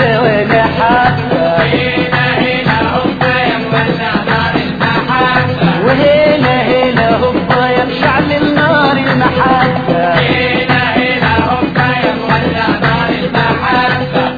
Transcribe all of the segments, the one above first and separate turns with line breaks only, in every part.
حبة ولا حبة
هنا هنا هوبا يا مولع نار المحبة
وهنا هنا هوبا يا مشعل النار المحبة
هنا هنا هوبا يا مولع نار المحبة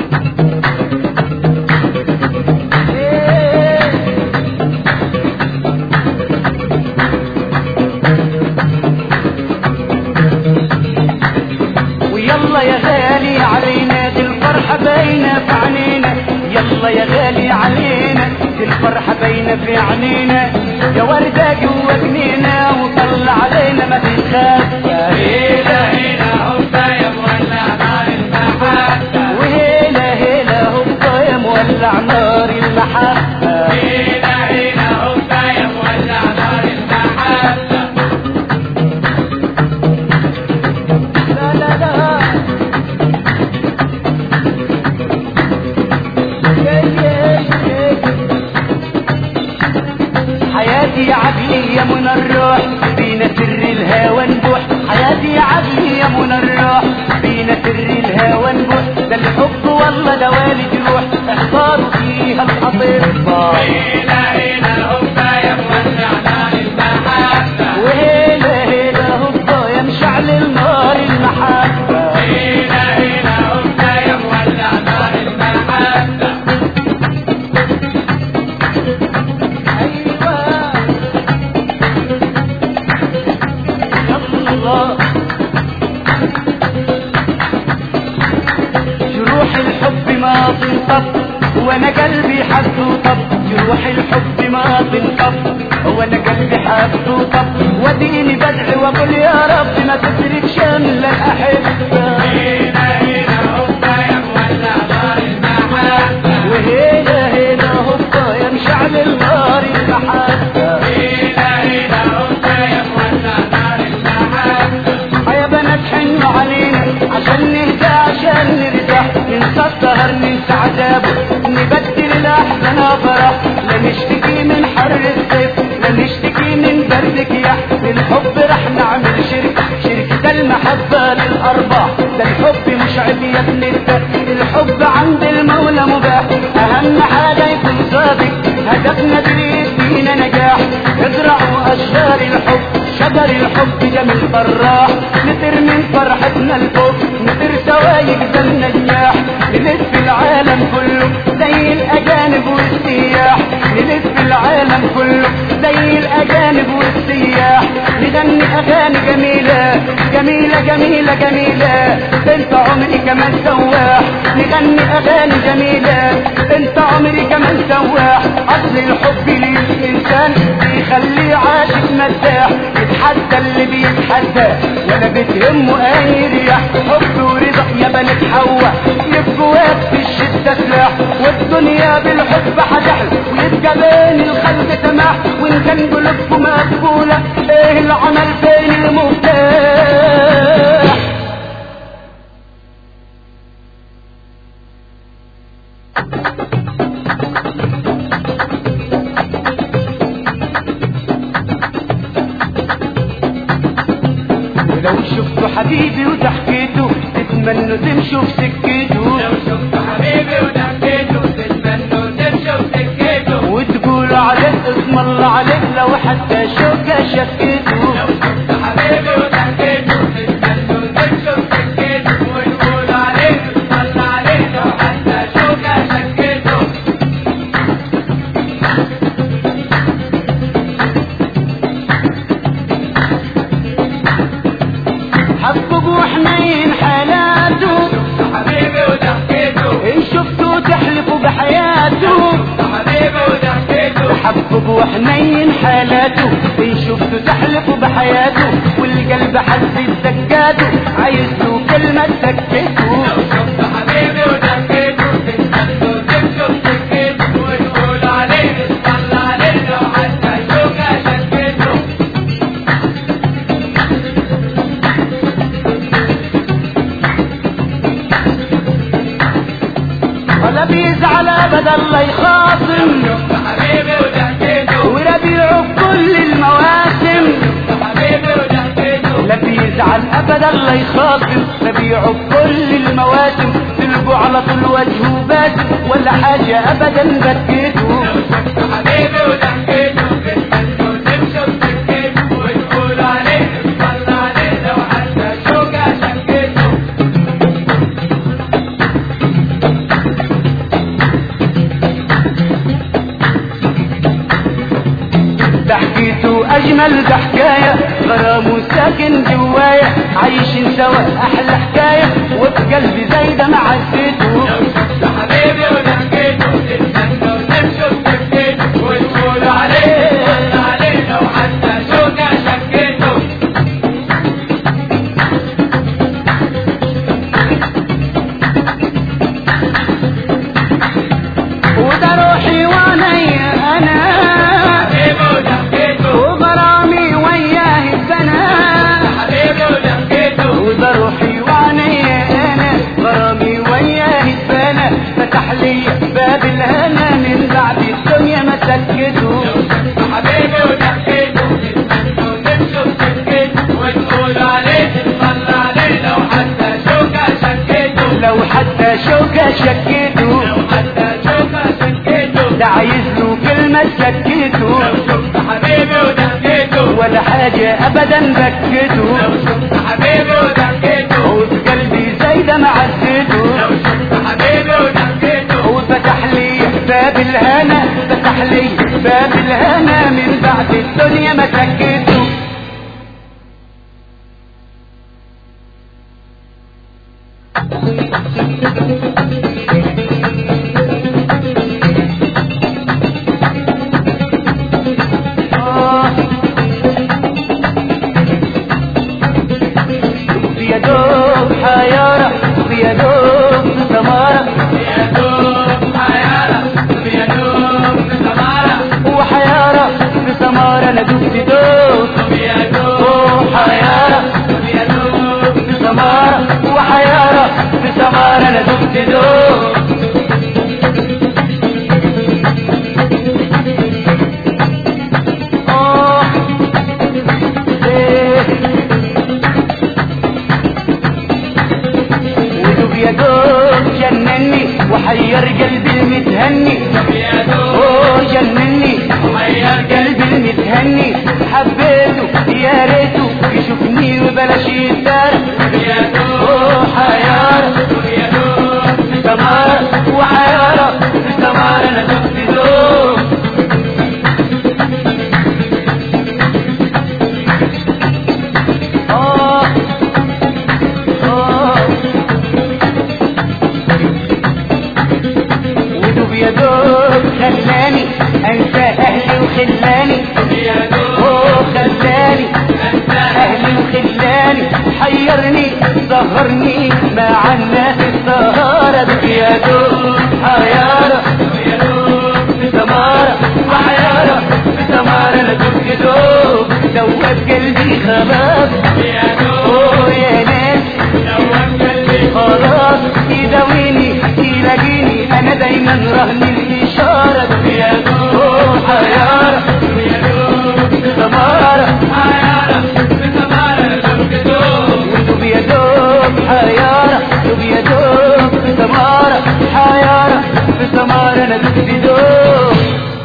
ويلا يا غالي علينا دي الفرحة باينة في عينينا يلا يا غالي علينا دي الفرحة باينة في عينينا يا وردة جوا جنينا وطلع علينا ما تخاف
هنا هنا هوبا يا مولع نار المحبة
وهنا هنا هوبا يا مولع نار المحبة
هنا هنا هوبا يا مولع نار المحبة
لا لا لا يا يا يا حياتي يا عقلي يا منى الروح بينا سر الهوى نبوح حياتي يا عقلي يا منى الروح بينا سر الهوى نبوح ده الحب والله ده والد روح اختاروا فيها الاطباء
هنا هنا هوبا يا مولع نار المحبة
وهنا هنا هوبا يا مشعل النار المحبه
هنا هنا هوبا يا مولع نار المحبة
ايوه الله جروح الحب ما تنطب وانا قلبي حبه طب جروح الحب ما تنطب وانا قلبي حبه طب وديني بدعي واقول يا رب ما تترك شمل الاحبه
هنا هنا هوبا يا مولع نار المحبة
وهنا هنا هوبا يا مشعل النار المحبه
هنا هنا هوبا يا مولع نار المحبة
يا بنات حنوا علينا عشان نهدى عشان نرتاح ننسى السهر ننسى عذابه نبدل الاحزان افراح لا نشتكي من حر الصيف لا نشتكي من برد كياح للحب رح نعمل شركة شركة المحبة للأرباح ده الحب مش عيب يا ابن الدر الحب عند المولى مباح أهم حاجة يكون صادق هدفنا دريد فينا نجاح ازرعوا أشجار الحب شجر الحب جميل فراح نطير من فرحتنا لفوق نطير سوايق زي النجاح نلف العالم كله زي الأجانب والسياح نلف العالم كله زي الأجانب والسياح نغني أغاني جميلة جميلة جميلة جميلة بنت عمري كمان سواح نغني أغاني جميلة بنت عمري كمان سواح أصل الحب للإنسان بيخليه عاشق مرتاح يتحدى اللي بيتحدى ولا بتهمه أي رياح حب ورضا يا بنت حوا يبقوا في الشدة سلاح والدنيا بالحب هتحلى ويبقى بين الخلق سماح وإن كان قلوبكم مقبولة إيه العمل بين المفتاح ولو شفتوا حبيبي وضحكيته تتمنوا تمشوا في سكته
لو شفت حبيبي ونحكيته تتمنوا تمشوا سكته
وتقولوا عليه اسم الله عليه لو حتى شوكة شكيته
لو شفت حبيبي ونحكيته تتمنوا تمشوا سكته وتقولوا عليه تصلى عليه لو حتى شوكة شكته
حببوا حنين حالاته
شفت حبيبي ونحكيته
ان شفتوا تحلفوا بحياته
حبيبي ونحكيته
حببوا حنين حالاته ان شفتوا تحلفوا بحياته والقلب حس سكاته عايز له كلمة سكته
شفت حبيبي ونحكيته تتمنوا تمشوا سكته وتقولوا عليه تصلى عليه لو حتى شوكة شكته
ولا بيزعل ابدا الله يخاصم
شفت حبيبي ونحكيته
وربيعه في كل المواسم
شفت حبيبي ونحكيته
لا بيزعل ابدا ابدا الله يخاصم ببيعه بكل المواسم تلقوا على طول وجهه باسم ولا حاجة ابدا بكيته
حبيبي وضحكته بتمنوا تمشوا بسكته وتقولوا عليه صلى عليه لو حتى شوكة شكته
ضحكته اجمل ضحكايه غرامه ساكن جوايا عايشين سوا احلى حكايه وفي قلبي زي ده معزته
حبيبي وضحكته بتمنوا تمشوا بسكته وتقولوا عليه صلى عليه لو حتى شوكة شكته
وده روحي وعينيا انا
حبيبي وضحكته
وغرامي وياه السنه
حبيبي وضحكته
وده روحي وعينيا انا غرامي وياه السنه فتح لي باب الهنا من بعد الدنيا ما سكته
حبيبي وضحكته بتمنوا تمشوا بسكته وتقولوا عليه صلى عليه لو حتى شوكة شكته
لو حتى شوكة شكيته
لو حتى شوكة شكته
ده عايز له كلمة سكته
لو شفت حبيبي وضحكته
ولا حاجة أبدا بكته
لو شفت حبيبي وضحكته
وفي قلبي زي ده معزته
لو شفت حبيبي وضحكته
وفتح لي باب الهنا فتح لي باب الهنا من بعد الدنيا ما سكته آه. يا دوب حيارة يا دوب سمارة
يا دوب حيارة يا دوب سمارة
وحيارة بسمارة انا دبت دوب
يا دوب
وحيارة
يا دوب
بسمارة وحيارة بسمارة انا دبت دوب آه. إيه. ودوب يا دوب جنني وحير قلبي المتهني
يا دوب
اوه جنني
حير
قلبي المتهني حبيته يا ريته يشوفني وبلاش يدار
يا دوب
اوه حيارة
يا دوب
سمارة وحيارة سمارة انا دبت دوب آه آه ودوب يا دوب خلاني انسى اهلي وخلاني
يا دوب
اوه خلاني
انت
اهلي وخلاني حيرني سهرني مع الناس السهارة بك يا دوب حيارة
يا دوب
سمارة وحيارة سمارة انا كنت دوب دوب قلبي خلاص
يا دوب
اوه يا ناس
دوب قلبي
خلاص يداويني يلاقيني انا دايما رهن الاشارة يا دوب حيارة
يا دوب
سمارة
حيارة سمارة دوب دوب
ودوب يا دوب حيارة دوب يا دوب سمارة حيارة بسمارة انا دوب دوب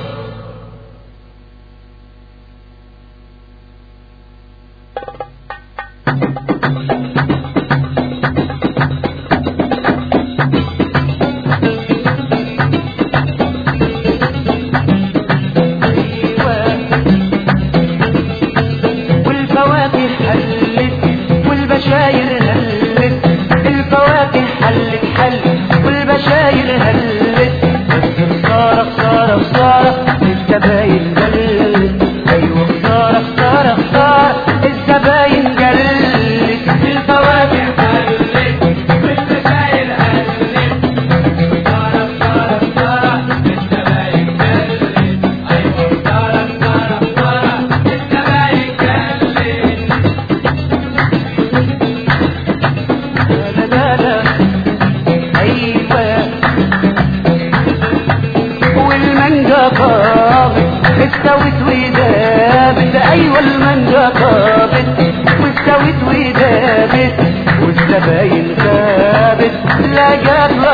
والفواكه حلت والبشاير هلت الفواكه حلت حلت والبشاير هلت بس خسارة خسارة خسارة الزباين قلت أيوة خسارة خسارة خسارة الزباين قلت الفواكه
هلت والمشاير هلت سارة سارة سارة الزباين هلت أيوة سارة سارة سارة الزباين هلت
لا لا لا أيوة والمانجا طابت استوت ودابت أيوة المانجا طابت واستوت ودابت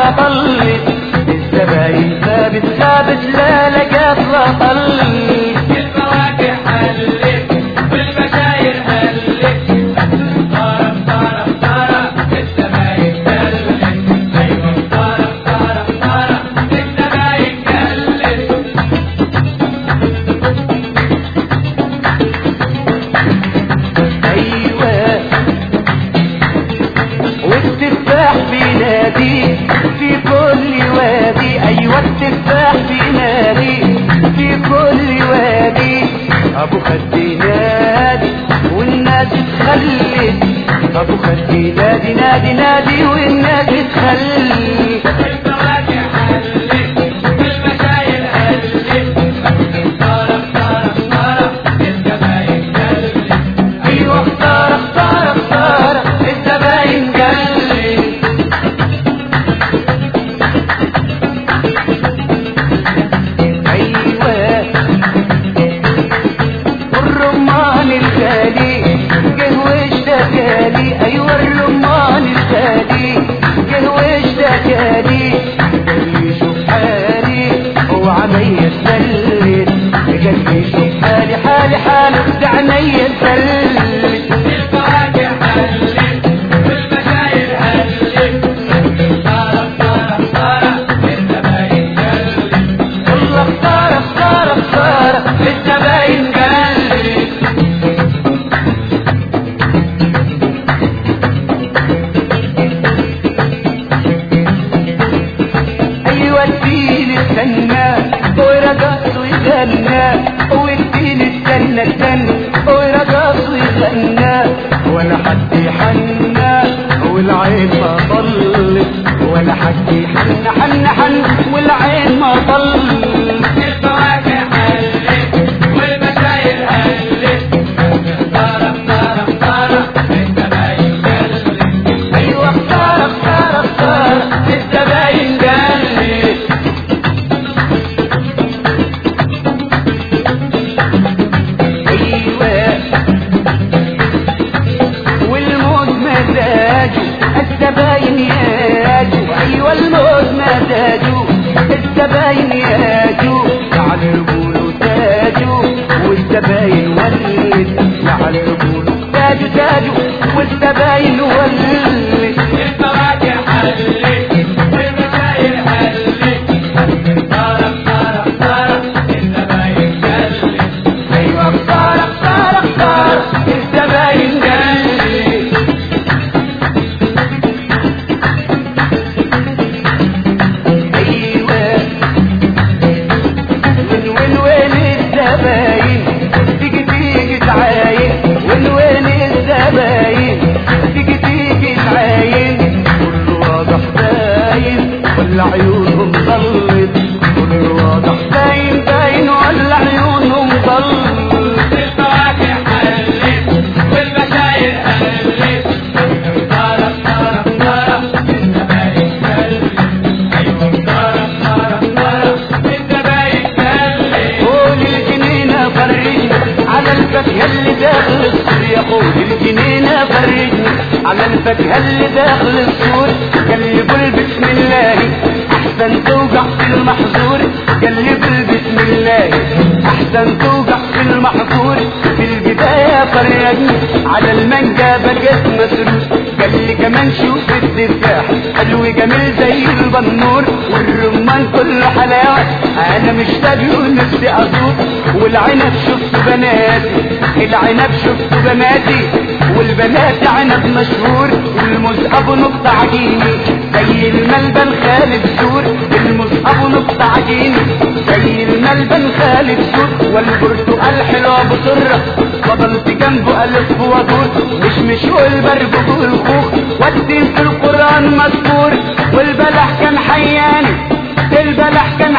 طلت الزباين ثابت ثابت لا لقيت لا طلت
الفواكه هلت والبشاير هلت طارق طارق طارق الزباين كلت ايوه طارق طارق طارق الزباين كلت
ايوه والتفاح بينادي في كل وادي ايوه التفاح بينادي في كل وادي ابو خدي نادي والناس تخلي ابو خدي نادي نادي نادي والناس تخلي
الفواكه هلت والبشاير هلت طارق طارق طارق الزباين كلت
ايوه اختار اختار اختار الزباين قلبي ايوه والرمان الغالي جه واشتكالي ايوه الرمان الغالي جه واشتكالي قال لي شوف حالي هو عمي اتسلت قال لي شوف حالي حالي حالي دعني اتسلت
الفواكه هلت والبشاير هلت طارق طارق طارق الزباين كلت
والله اختار اختار اختار الزباين قلبي ايوه الدين استنى ورقص ويغنى والدين استنى استنى ورقص ويغنى ولا حد يحنى والعين ما طلت ولا حد يحنى حن حن والعين ما طلت
الفواكه هلت والبشاير هلت طارق طارق طارق الزباين كلت
ايوه اختار اختار اختار الزباين قلبي ايوه والموت مزاجه الزباين ياجوا ايوه الموت مزاجه الزباين ياجوا لعل يقولوا تاجوا والزباين ولد لعل يقولوا تاجوا تاجوا والزباين ولد
الفواكه هلت والبشاير هلت طارق طارق طارق الزباين كلت
ايوه اختار اختار اختار الزباين قلبي ايوه وين وين وين الزباين تيجي تيجي تعاين وين وين الزباين تيجي تيجي تعاين كله واضح باين ولا عيونهم ضلت كله واضح باين باين ولا عيونهم ضلت
الفواكه هلت والبشاير هلت طارق طارق طارق الزباين كلت ايوه طارق طارق طارق الزباين كلت
قول الجنينة فرجني على الفاكهة اللي داخل السور يا قول الجنينة فرجني على الفاكهة اللي داخل السور قلب بسم الله احسن توقع في المحظور قلب بسم الله احسن توقع في المحظور في البداية فرجني على المانجا بقيت مسرور قال لي كمان شوف التفاح حلو جميل زي البنور والرمان كله حلاوة انا مشتاق له نفسي ازور والعنب شفت بناتي العنب شفت بناتي والبنات عنب مشهور والمصحف نقطة عجيني زي الملبن خالد سور المصحف نقطة عجيني زي الملبن خالد سور والبرتقال حلوة بسرة فضلت جنبه ألف وادور مش مش والبرق والخوخ والدين في القرآن مذكور والبلح كان حياني البلح كان